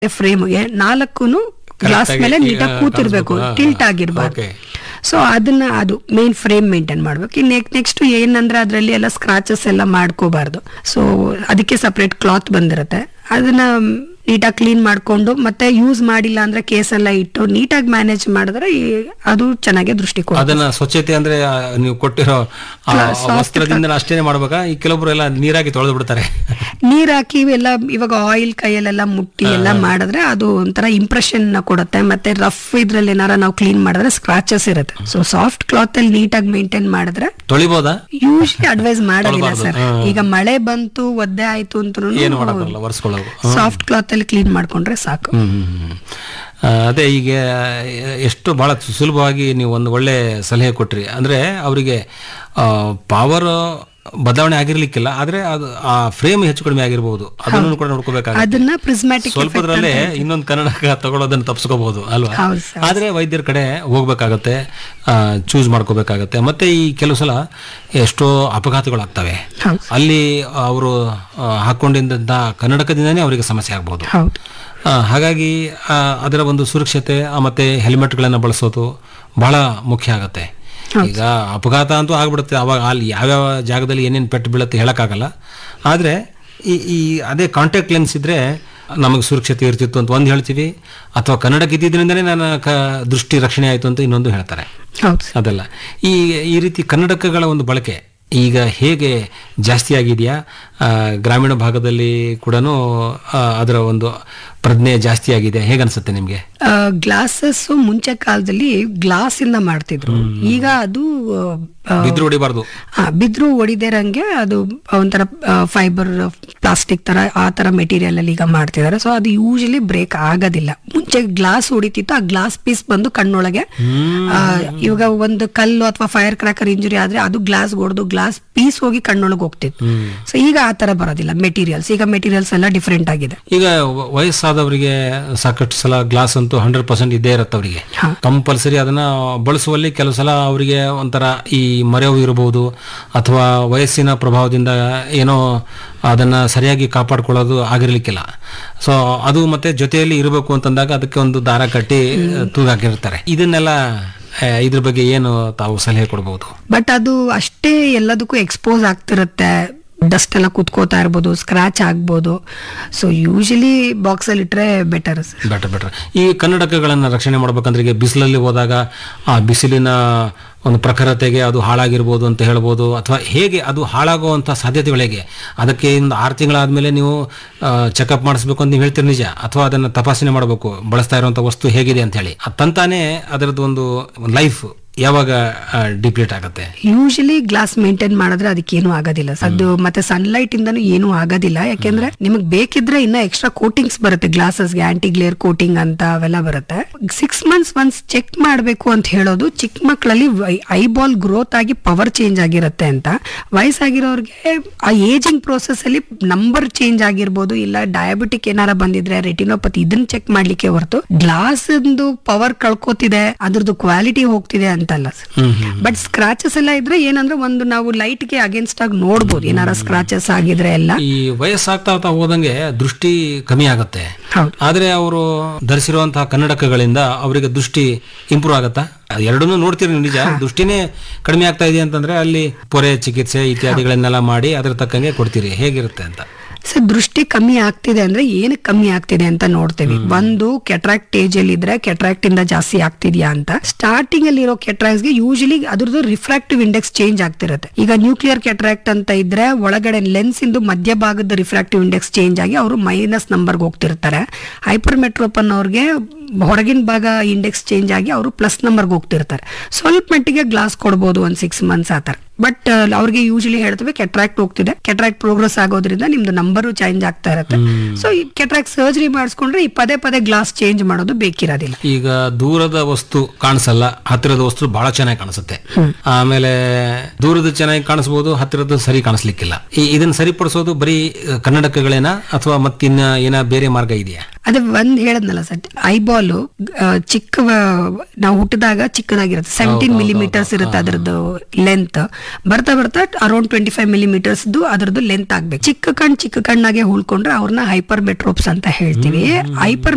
ಫ್ರೇಮ್ಗೆ ನಾಲ್ಕು glass Correct ಮೇಲೆ ಆಗಿ, ನೀಟಾಗಿ ಆ, ಕೂತಿರ್ಬೇಕು ಕಾಣಿಸ್ಬೇಕು. ಹಾ, ಟಿಲ್ಟ್ ಹಾ. ಆಗಿರ್ಬಾರ್ದು Okay. ಸೊ ಅದನ್ನ ಅದು ಮೇನ್ ಫ್ರೇಮ್ ಮೇಂಟೈನ್ ಮಾಡ್ಬೇಕು ಇನ್ನು ನೆಕ್ಸ್ಟ್ ಏನಂದ್ರೆ ಅದರಲ್ಲಿ ಎಲ್ಲ ಸ್ಕ್ರಾಚಸ್ ಎಲ್ಲ ಮಾಡ್ಕೋಬಾರ್ದು ಸೊ ಅದಕ್ಕೆ ಸಪ್ರೇಟ್ ಕ್ಲಾತ್ ಬಂದಿರುತ್ತೆ ಅದನ್ನ ನೀಟಾಗಿ ಕ್ಲೀನ್ ಮಾಡ್ಕೊಂಡು ಮತ್ತೆ ಯೂಸ್ ಮಾಡಿಲ್ಲ ಅಂದ್ರೆ ಕೇಸ್ ಎಲ್ಲ ಇಟ್ಟು ನೀಟಾಗಿ ಮ್ಯಾನೇಜ್ ಮಾಡಿದ್ರೆ ಈ- ಅದು ಚೆನ್ನಾಗಿ ದೃಷ್ಟಿ ಕೊಡುತ್ತೆ ಅದನ್ನ ಸ್ವಚ್ಛತೆ ಅಂದ್ರೆ ಆ, ನೀವು ಕೊಟ್ಟಿರೋ ಆ ವಸ್ತ್ರದಿಂದ ಅಷ್ಟೇನೆ ಮಾಡ್ಬೇಕಾ ಈ ಕೆಲವೊಬ್ರು ಎಲ್ಲ ನೀರಾಗಿ ತೊಳೆದು ಬಿಡ್ತಾರೆ ನೀರ್ ಹಾಕಿ ಎಲ್ಲ ಇವಾಗ ಆಯಿಲ್ ಕೈಯಲ್ಲೆಲ್ಲ ಮುಟ್ಟಿ ಎಲ್ಲ ಮಾಡಿದ್ರೆ ಅದು ಒಂಥರ ಇಂಪ್ರೆಷನ್ ಕೊಡುತ್ತೆ ಮತ್ತೆ ರಫ್ ಇದ್ರಲ್ಲಿ ಏನಾರ ನಾವು ಕ್ಲೀನ್ ಮಾಡಿದ್ರೆ ಸ್ಕ್ರಾಚಸ್ ಇರುತ್ತೆ ಸೊ ಸಾಫ್ಟ್ ಕ್ಲಾತ್ ಅಲ್ಲಿ ನೀಟಾಗಿ ಮೇಂಟೈನ್ ಮಾಡಿದ್ರೆ ತೊಳಿಬೋದಾ ಯೂಶಲಿ ಅಡ್ವೈಸ್ ಮಾಡೋದಿಲ್ಲ ತೊಳ್ಬಾರ್ದು. ಸರ್ ಹಾ. ಈಗ ಮಳೆ ಬಂತು ಒದ್ದೆ ಆಯ್ತು ಏನು ಮಾಡಕ್ ಅಂತ ಬರಲ್ಲ ಒರೆಸ್ಕೊಳ್ಳೋದು ಸಾಫ್ಟ್ ಕ್ಲಾತ್ ಅಲ್ಲಿ ಕ್ಲೀನ್ ಮಾಡ್ಕೊಂಡ್ರೆ ಸಾಕು ಹ್ಮ್ ಹ್ಮ್, ಹ್ಮ್. ಆ, ಅದೇ ಈಗ ಎಷ್ಟು ಬಹಳ ಸುಲಭವಾಗಿ ನೀವು ಒಂದು ಒಳ್ಳೆ ಸಲಹೆ ಕೊಟ್ರಿ ಅಂದ್ರೆ ಅವರಿಗೆ ಪವರ್ ಬದಲಾವಣೆ ಆಗಿರ್ಲಿಕ್ಕಿಲ್ಲ ಆದ್ರೆ ಅದು ಆ ಫ್ರೇಮ್ ಹೆಚ್ಚು ಕಡಿಮೆ ಆಗಿರ್ಬೋದು ಅದನ್ನು ಕೂಡ ನೋಡ್ಕೋಬೇಕಾಗುತ್ತೆ ಅದನ್ನ ಪ್ರಿಸ್ಮ್ಯಾಟಿಕ್ ಸ್ವಲ್ಪದ್ರಲ್ಲೇ ಇನ್ನೊಂದು ಕನ್ನಡಕ ತಗೊಳ್ಳೋದನ್ನ ತಪ್ಪಿಸ್ಕೋಬಹುದು ಅಲ್ವಾ ಹೌದು ಸರ್ ಆದ್ರೆ ವೈದ್ಯರ ಕಡೆ ಹೋಗ್ಬೇಕಾಗತ್ತೆ ಚೂಸ್ ಮಾಡ್ಕೋಬೇಕಾಗತ್ತೆ ಮತ್ತೆ ಈ ಕೆಲವು ಸಲ ಎಷ್ಟೋ ಅಪಘಾತಗಳಾಗ್ತವೆ ಹೌದು ಅಲ್ಲಿ ಅವರು ಹಾಕೊಂಡಿದ್ದಂಥ ಕನ್ನಡಕದಿಂದನೇ ಅವರಿಗೆ ಸಮಸ್ಯೆ ಆಗ್ಬೋದು ಹೌದು ಆ, ಹಾಗಾಗಿ ಆ, ಅದರ ಒಂದು ಸುರಕ್ಷತೆ ಆ, ಮತ್ತೆ ಹೆಲ್ಮೆಟ್ಗಳನ್ನು ಬಳಸೋದು ಬಹಳ ಮುಖ್ಯ ಆಗತ್ತೆ ಈಗ ಅಪಘಾತ ಅಂತೂ ಆಗ್ಬಿಡುತ್ತೆ ಅವಾಗ ಅಲ್ಲಿ ಯಾವ್ಯಾವ ಜಾಗದಲ್ಲಿ ಏನೇನು ಪೆಟ್ಟು ಬೀಳುತ್ತೆ ಹೇಳಕ್ಕಾಗಲ್ಲ ಆದರೆ ಈ ಈ ಅದೇ ಕಾಂಟ್ಯಾಕ್ಟ್ ಲೆನ್ಸ್ ಇದ್ರೆ ನಮಗೆ ಸುರಕ್ಷತೆ ಇರ್ತಿತ್ತು ಅಂತ ಒಂದು ಹೇಳ್ತೀವಿ ಅಥವಾ ಕನ್ನಡಕ್ಕೆ ಇದ್ದಿದ್ರಿಂದನೇ ನನ್ನ ಕ ದೃಷ್ಟಿ ರಕ್ಷಣೆ ಆಯಿತು ಅಂತ ಇನ್ನೊಂದು ಹೇಳ್ತಾರೆ ಹೌದು ಸರ್. ಅದಲ್ಲ ಈ ಈ ರೀತಿ ಕನ್ನಡಕಗಳ ಒಂದು ಬಳಕೆ ಈಗ ಹೇಗೆ ಜಾಸ್ತಿ ಆಗಿದೆಯಾ ಆ, ಗ್ರಾಮೀಣ ಭಾಗದಲ್ಲಿ ಕೂಡ ಅದರ ಒಂದು ಪ್ರಜ್ಞೆ ಜಾಸ್ತಿ ಆಗಿದೆ ಹೇಗನ್ಸುತ್ತೆ ನಿಮಗೆ ಗ್ಲಾಸಸ್ ಮುಂಚೆ ಕಾಲದಲ್ಲಿ ಗ್ಲಾಸ್ ಇಂದ ಮಾಡ್ತಿದ್ರು ಈಗ ಅದು ಆ, ಬಿದ್ರು ಹೊಡಿಬಾರ್ದು ಆ, ಬಿದ್ರು ಹೊಡಿದೇರಂಗೆ ಅದು ಒಂಥರ ಫೈಬರ್ ಪ್ಲಾಸ್ಟಿಕ್ ತರ ಆ ತರ ಮೆಟೀರಿಯಲ್ ಅಲ್ಲಿ ಈಗ ಮಾಡ್ತಿದ್ದಾರೆ ಸೊ ಅದು ಯೂಶಲಿ ಬ್ರೇಕ್ ಆಗೋದಿಲ್ಲ ಮುಂಚೆ ಗ್ಲಾಸ್ ಹೊಡಿತಿತ್ತು ಆ ಗ್ಲಾಸ್ ಪೀಸ್ ಬಂದು ಕಣ್ಣೊಳಗೆ ಆ, ಇವಾಗ ಒಂದು ಕಲ್ಲು ಅಥವಾ ಫೈರ್ ಕ್ರಾಕರ್ ಇಂಜುರಿ ಆದ್ರೆ ಅದು ಗ್ಲಾಸ್ ಹೊಡೆದು ಗ್ಲಾಸ್ ಪೀಸ್ ಹೋಗಿ ಕಣ್ಣೊಳಗೆ ಹೋಗ್ತಿತ್ತು ಸೊ ಈಗ ಆ ತರ ಬರೋದಿಲ್ಲ ಮೆಟೀರಿಯಲ್ಸ್ ಈಗ ಮೆಟೀರಿಯಲ್ಸ್ ಎಲ್ಲ ಡಿಫ್ರೆಂಟ್ ಆಗಿದೆ ಈಗ ವ- ವಯಸ್ಸಾದವರಿಗೆ ಸಾಕಷ್ಟು ಸಲ ಗ್ಲಾಸ್ ಅಂತೂ ಹಂಡ್ರೆಡ್ ಪರ್ಸೆಂಟ್ ಇದ್ದೇ ಇರುತ್ತೆ ಅವರಿಗೆ ಹಾ. ಕಂಪಲ್ಸರಿ ಅದನ್ನ ಬಳಸುವಲ್ಲಿ ಕೆಲವು ಸಲ ಅವರಿಗೆ ಒಂಥರ ಈ ಮರೆವು ಇರಬಹುದು ಅಥವಾ ವಯಸ್ಸಿನ ಪ್ರಭಾವದಿಂದ ಏನೋ ಅದನ್ನ ಸರಿಯಾಗಿ ಕಾಪಾಡ್ಕೊಳ್ಳೋದು ಆಗಿರ್ಲಿಕ್ಕಿಲ್ಲ ಸೊ ಅದು ಮತ್ತೆ ಜೊತೆಯಲ್ಲಿ ಇರಬೇಕು ಅಂತಂದಾಗ ಅದಕ್ಕೆ ಒಂದು ದಾರ ಕಟ್ಟಿ ತೂಗಾಕಿರ್ತಾರೆ ಇದನ್ನೆಲ್ಲ ಆ, ಇದ್ರ ಬಗ್ಗೆ ಏನು ತಾವು ಸಲಹೆ ಕೊಡ್ಬೋದು ಬಟ್ ಅದು ಅಷ್ಟೇ ಎಲ್ಲದಕ್ಕೂ ಎಕ್ಸ್ಪೋಸ್ ಆಗ್ತಿರುತ್ತೆ ಡಸ್ಟ್ ಎಲ್ಲ ಕುತ್ಕೋತಾ ಇರ್ಬೋದು ಸ್ಕ್ರಾಚ್ ಆಗ್ಬೋದು ಸೊ ಯೂಶಲಿ ಬಾಕ್ಸ್ ಅಲ್ಲಿ ಇಟ್ರೆ ಬೆಟರ್ ಬೆಟರ್ ಬೆಟರ್ ಈ ಕನ್ನಡಕಗಳನ್ನು ರಕ್ಷಣೆ ಮಾಡ್ಬೇಕಂದ್ರೆ ಈಗ ಬಿಸಿಲಲ್ಲಿ ಹೋದಾಗ ಆ ಬಿಸಿಲಿನ ಒಂದು ಪ್ರಖರತೆಗೆ ಅದು ಹಾಳಾಗಿರ್ಬೋದು ಅಂತ ಹೇಳ್ಬೋದು ಅಥವಾ ಹೇಗೆ ಅದು ಹಾಳಾಗುವಂಥ ಸಾಧ್ಯತೆಗಳು ಹೇಗೆ ಅದಕ್ಕೆ ಒಂದು ಆರು ತಿಂಗಳಾದ್ಮೇಲೆ ನೀವು ಚೆಕಪ್ ಮಾಡಿಸ್ಬೇಕು ಅಂತ ನೀವು ಹೇಳ್ತೀರಿ ನಿಜ ಅಥವಾ ಅದನ್ನು ತಪಾಸಣೆ ಮಾಡಬೇಕು ಬಳಸ್ತಾ ಇರುವಂಥ ವಸ್ತು ಹೇಗಿದೆ ಅಂತ ಹೇಳಿ ಅದು ತಂತಾನೆ ಅದರದ್ದು ಒಂದು ಲೈಫ್ ಯಾವಾಗ ಡಿಪ್ಲೀಟ್ ಆಗುತ್ತೆ ಯೂಶಲಿ ಗ್ಲಾಸ್ ಮೇಂಟೈನ್ ಮಾಡಿದ್ರೆ ಅದಕ್ಕೇನು ಆಗೋದಿಲ್ಲ ಅದು ಮತ್ತೆ ಸನ್ಲೈಟ್ ಇಂದನೂ ಏನೂ ಆಗೋದಿಲ್ಲ ಯಾಕೆಂದ್ರೆ ನಿಮಗೆ ಬೇಕಿದ್ರೆ ಇನ್ನ ಎಕ್ಸ್ಟ್ರಾ ಕೋಟಿಂಗ್ಸ್ ಬರುತ್ತೆ ಗ್ಲಾಸಸ್ಗೆ ಆಂಟಿ ಗ್ಲೇರ್ ಕೋಟಿಂಗ್ ಅಂತ ಅವೆಲ್ಲ ಬರುತ್ತೆ ಸಿಕ್ಸ್ ಮಂತ್ಸ್ ಒನ್ಸ್ ಚೆಕ್ ಮಾಡಬೇಕು ಅಂತ ಹೇಳೋದು ಚಿಕ್ಕ ಮಕ್ಕಳಲ್ಲಿ ಐಬಾಲ್ ಗ್ರೋತ್ ಆಗಿ ಪವರ್ ಚೇಂಜ್ ಆಗಿರುತ್ತೆ ಅಂತ ವಯಸ್ಸಾಗಿರೋರ್ಗೆ ಆ ಏಜಿಂಗ್ ಪ್ರೋಸೆಸ್ ಅಲ್ಲಿ ನಂಬರ್ ಚೇಂಜ್ ಆಗಿರ್ಬೋದು ಇಲ್ಲ ಡಯಾಬಿಟಿಕ್ ಏನಾರ ಬಂದಿದ್ರೆ ರೆಟಿನೋಪತಿ ಇದನ್ನ ಚೆಕ್ ಮಾಡ್ಲಿಕ್ಕೆ ಹೊರತು ಗ್ಲಾಸ್ ಪವರ್ ಕಳ್ಕೊತಿದೆ ಅದ್ರದ್ದು ಕ್ವಾಲಿಟಿ ಹೋಗ್ತಿದೆ ಅಂತಲ್ಲ ಸರ್ ಹ್ಮ್ ಹ್ಮ್ ಬಟ್ ಸ್ಕ್ರಾಚಸ್ ಎಲ್ಲ ಇದ್ರೆ ಏನಂದ್ರೆ ಒಂದು ನಾವು ಲೈಟ್ ಗೆ ಅಗೇನ್ಸ್ಟ್ ಆಗಿ ನೋಡ್ಬೋದು ಏನಾರ ಸ್ಕ್ರಾಚಸ್ ಆಗಿದ್ರೆ ಎಲ್ಲ ಈ ವಯಸ್ಸಾಗ್ತಾ ಹೋದಂಗೆ ದೃಷ್ಟಿ ಕಮ್ಮಿ ಆಗುತ್ತೆ ಹೌದು ಆದ್ರೆ ಅವರು ಧರಿಸಿರುವಂತಹ ಕನ್ನಡಕಗಳಿಂದ ಅವರಿಗೆ ದೃಷ್ಟಿ ಇಂಪ್ರೂವ್ ಆಗತ್ತಾ ಎರಡನ್ನೂ ನೋಡ್ತೀರಿ ನೀವು ನಿಜ ದೃಷ್ಟಿನೇ ಕಡಿಮೆ ಆಗ್ತಾ ಇದೆ ಅಂತಂದ್ರೆ ಅಲ್ಲಿ ಪೊರೆ ಚಿಕಿತ್ಸೆ ಇತ್ಯಾದಿಗಳನ್ನೆಲ್ಲ ಮಾಡಿ ಅದ್ರ ತಕ್ಕಂಗೆ ಕೊಡ್ತೀರಿ ಹೇಗಿರುತ್ತೆ ಅಂತ ಸರ್ ದೃಷ್ಟಿ ಕಮ್ಮಿ ಆಗ್ತಿದೆ ಅಂದ್ರೆ ಏನಕ್ಕೆ ಕಮ್ಮಿ ಆಗ್ತಿದೆ ಅಂತ ನೋಡ್ತೇವೆ ಒಂದು ಕೆಟ್ರಾಕ್ಟ್ ಏಜ್ ಅಲ್ಲಿ ಇದ್ರೆ ಕೆಟ್ರಾಕ್ಟ್ ಇಂದ ಜಾಸ್ತಿ ಆಗ್ತಿದ್ಯಾ ಅಂತ ಸ್ಟಾರ್ಟಿಂಗ್ ಅಲ್ಲಿ ಇರೋ ಕೆಟ್ರಾಕ್ಸ್ ಗೆ ಯೂಶಲಿ ಅದ್ರದ್ದು ರಿಫ್ರಾಕ್ಟಿವ್ ಇಂಡೆಕ್ಸ್ ಚೇಂಜ್ ಆಗ್ತಿರುತ್ತೆ ಈಗ ನ್ಯೂಕ್ಲಿಯರ್ ಕೆಟ್ರಾಕ್ಟ್ ಅಂತ ಇದ್ರೆ ಒಳಗಡೆ ಲೆನ್ಸ್ ಇಂದು ಮಧ್ಯಭಾಗದ ರಿಫ್ರಾಕ್ಟಿವ್ ಇಂಡೆಕ್ಸ್ ಚೇಂಜ್ ಆಗಿ ಅವರು ಮೈನಸ್ ನಂಬರ್ಗೆ ಹೋಗ್ತಿರ್ತಾರೆ ಹೈಪರ್ ಮೆಟ್ರೋಪನ್ ಅವ್ರಿಗೆ ಹೊರಗಿನ ಭಾಗ ಇಂಡೆಕ್ಸ್ ಚೇಂಜ್ ಆಗಿ ಅವರು ಪ್ಲಸ್ ನಂಬರ್ಗೆ ಹೋಗ್ತಿರ್ತಾರೆ ಸ್ವಲ್ಪ ಮಟ್ಟಿಗೆ ಗ್ಲಾಸ್ ಕೊಡ್ಬೋದು ಒಂದ್ ಸಿಕ್ಸ್ ಮಂತ್ಸ್ ಆತರ ಬಟ್ ಅವ್ರಿಗೆ ಯೂಶಲಿ ಹೇಳ್ತೇವೆ ಕೆಟ್ರಾಕ್ಟ್ ಹೋಗ್ತಿದೆ ಕೆಟ್ರಾಕ್ಟ್ ಪ್ರೋಗ್ರೆಸ್ ಆಗೋದ್ರಿಂದ ನಿಮ್ದು ನಂಬರು ಚೇಂಜ್ ಆಗ್ತಾ ಇರುತ್ತೆ ಸೊ ಈ ಕೆಟ್ರಾಕ್ಟ್ ಸರ್ಜರಿ ಮಾಡಿಸ್ಕೊಂಡ್ರೆ ಈ ಪದೇ ಪದೇ ಗ್ಲಾಸ್ ಚೇಂಜ್ ಮಾಡೋದು ಬೇಕಿರೋದಿಲ್ಲ ಈಗ ದೂರದ ವಸ್ತು ಕಾಣಿಸಲ್ಲ ಹತ್ತಿರದ ವಸ್ತು ಬಹಳ ಚೆನ್ನಾಗಿ ಕಾಣಿಸುತ್ತೆ ಆಮೇಲೆ ದೂರದ ಚೆನ್ನಾಗಿ ಕಾಣಿಸ್ಬೋದು ಹತ್ತಿರದ ಸರಿ ಕಾಣಿಸ್ಲಿಕ್ಕಿಲ್ಲ ಈ ಇದನ್ನ ಸರಿಪಡಿಸೋದು ಬರೀ ಅಹ್, ಕನ್ನಡಕಗಳೇನಾ ಅಥವಾ ಮತ್ತಿನ್ನ ಏನ ಬೇರೆ ಮಾರ್ಗ ಇದೆಯಾ ಅದೇ ಒಂದ್ ಹೇಳದ್ನಲ್ಲ ಸರ್ ಐಬಾಲು ಚಿಕ್ಕ ನಾವು ಹುಟ್ಟಿದಾಗ ಚಿಕ್ಕದಾಗಿರುತ್ತೆ ಸೆವೆಂಟೀನ್ ಮಿಲಿಮೀಟರ್ಸ್ ಇರುತ್ತೆ ಅದರದ್ದು ಲೆಂತ್ ಬರ್ತಾ ಬರ್ತಾ ಅರೌಂಡ್ ಟ್ವೆಂಟಿ ಫೈವ್ ಮಿಲಿಮೀಟರ್ಸ್ ಅದರದ್ದು ಲೆಂತ್ ಆಗ್ಬೇಕು ಚಿಕ್ಕ ಕಣ್ ಚಿಕ್ಕ ಕಣ್ಣಾಗೆ ಉಳ್ಕೊಂಡ್ರೆ ಅವ್ರನ್ನ ಹೈಪರ್ ಮೆಟ್ರೋಪ್ಸ್ ಅಂತ ಹೇಳ್ತೀವಿ ಹೈಪರ್